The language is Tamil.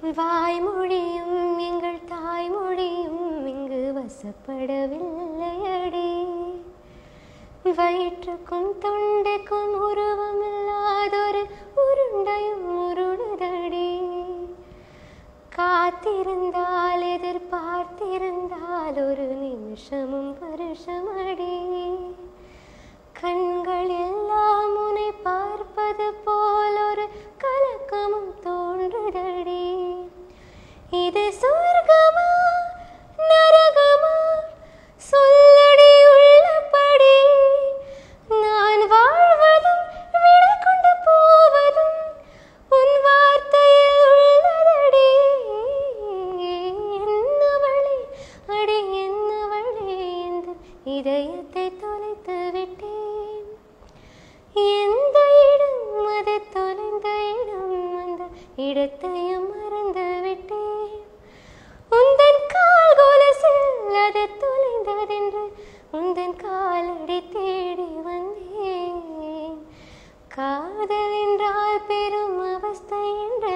வாய்மொழியும் எங்கள் தாய்மொழியும் இங்கு வசப்படவில்லையடி வயிற்றுக்கும் தொண்டைக்கும் உருவமில்லாதொரு உருண்டையும் உருளுதடி காத்திருந்தால் எதிர்பார்த்திருந்தால் ஒரு நிமிஷமும் வருஷமடி கண்கள் எல்லாம் உன்னை பார்ப்பது போல் ஒரு கலக்கமும் தோன்றுதடி இது சொர்க்கமா நரகமா சொல்லடி உள்ளபடி நான் வாழ்வதும் விடை கொண்டு போவதும் உன் வார்த்தையில் உள்ளதடி என்னவளே அடி என்னவளே இந்த இதயத்தை தொலைத்து விட்டேன் எந்த இடம் அது தொலைந்த இடம் அந்த இடத்தையும் மறந்து விட்டேன் உந்தன் கால் கொலுசில் அது தொலைந்ததென்று உந்தன் காலடி தேடி வந்தேன் காதல் என்றால் பெரும் அவஸ்தை என்ற